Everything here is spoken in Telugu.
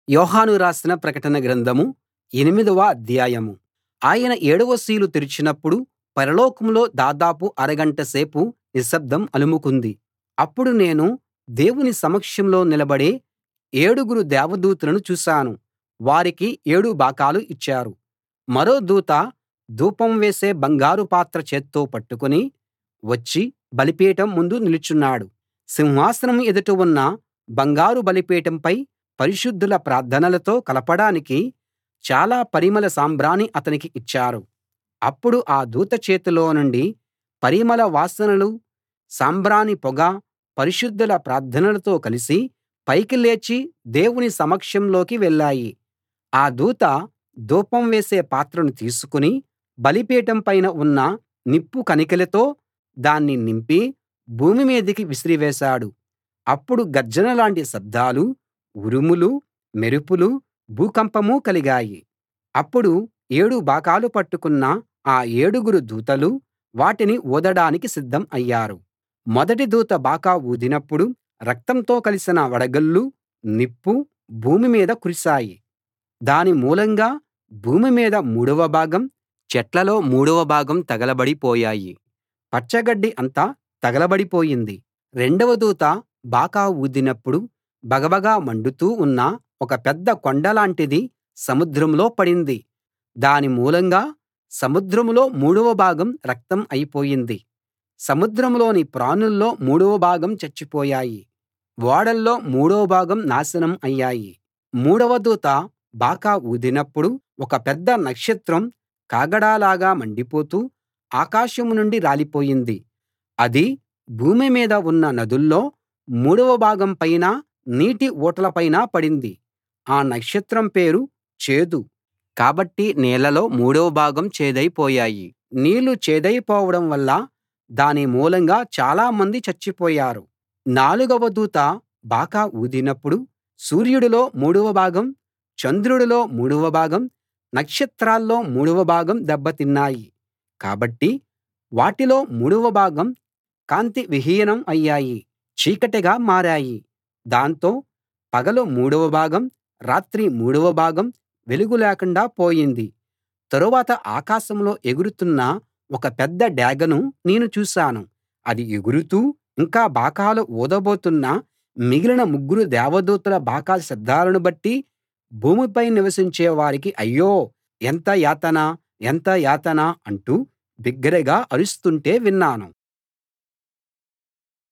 యోహాను రాసిన ప్రకటన గ్రంథం ఎనిమిదవ అధ్యాయం ఆయన ఏడవ సీలు తెరిచినప్పుడు పరలోకంలో దాదాపు అరగంట సేపు నిశ్శబ్దం అలుముకుంది అప్పుడు నేను దేవుని సమక్షంలో నిలబడే ఏడుగురు దేవదూతలను చూశాను వారికి ఏడు బాకాలు ఇచ్చారు మరో దూత ధూపం వేసే బంగారు పాత్ర చేత్తో పట్టుకుని వచ్చి బలిపీఠం ముందు నిలుచున్నాడు సింహాసనం ఎదుట ఉన్న బంగారు బలిపీఠంపై పరిశుద్ధుల ప్రార్థనలతో కలపడానికి చాలా పరిమళ సాంబ్రాణి అతనికి ఇచ్చారు అప్పుడు ఆ దూత చేతిలో నుండి పరిమళ వాసనలు సాంబ్రాణి పొగ పరిశుద్ధుల ప్రార్థనలతో కలిసి పైకి లేచి దేవుని సమక్షంలోకి వెళ్ళాయి ఆ దూత ధూపం వేసే పాత్రను తీసుకుని బలిపీఠం పైన ఉన్న నిప్పు కణికలతో దాన్ని నింపి భూమి మీదికి విసిరివేశాడు అప్పుడు గర్జన లాంటి శబ్దాలూ ఉరుములూ మెరుపులూ భూకంపమూ కలిగాయి అప్పుడు ఏడు బాకాలు పట్టుకున్న ఆ ఏడుగురు దూతలు వాటిని ఊదడానికి సిద్ధం అయ్యారు మొదటి దూత బాకా ఊదినప్పుడు రక్తంతో కలిసిన వడగళ్ళూ నిప్పూ భూమి మీద కురిశాయి దాని మూలంగా భూమి మీద మూడవ భాగం చెట్లలో మూడవ భాగం తగలబడి పోయాయి పచ్చగడ్డి అంతా తగలబడిపోయింది రెండవ దూత బాకా ఊదినప్పుడు భగభగ మండుతూ ఉన్న ఒక పెద్ద కొండలాంటిది సముద్రంలో పడింది దాని మూలంగా సముద్రంలో మూడవ భాగం రక్తం అయిపోయింది సముద్రంలోని ప్రాణుల్లో మూడవ భాగం చచ్చిపోయాయి ఓడల్లో మూడో భాగం నాశనం అయ్యాయి మూడవ దూత బాకా ఊదినప్పుడు ఒక పెద్ద నక్షత్రం కాగడాలాగా మండిపోతూ ఆకాశం నుండి రాలిపోయింది అది భూమి మీద ఉన్న నదుల్లో మూడవ భాగం పైనా నీటి ఊటల పైనా పడింది ఆ నక్షత్రం పేరు చేదు కాబట్టి నీళ్లలో మూడవ భాగం చేదైపోయాయి నీళ్లు చేదైపోవడం వల్ల దాని మూలంగా చాలా మంది చచ్చిపోయారు నాలుగవ దూత బాకా ఊదినప్పుడు సూర్యుడిలో మూడవ భాగం చంద్రుడిలో మూడవ భాగం నక్షత్రాల్లో మూడవ భాగం దెబ్బతిన్నాయి కాబట్టి వాటిలో మూడవ భాగం కాంతి విహీనం అయ్యాయి చీకటిగా మారాయి దాంతో పగలు మూడవ భాగం రాత్రి మూడవ భాగం వెలుగు లేకుండా పోయింది తరువాత ఆకాశంలో ఎగురుతున్న ఒక పెద్ద డేగను నేను చూశాను అది ఎగురుతూ ఇంకా బాకాలు ఊదబోతున్న మిగిలిన ముగ్గురు దేవదూతల బాకా శబ్దాలను బట్టి భూమిపై నివసించే వారికి అయ్యో ఎంత యాతన ఎంత యాతన అంటూ బిగ్గరగా అరుస్తుంటే విన్నాను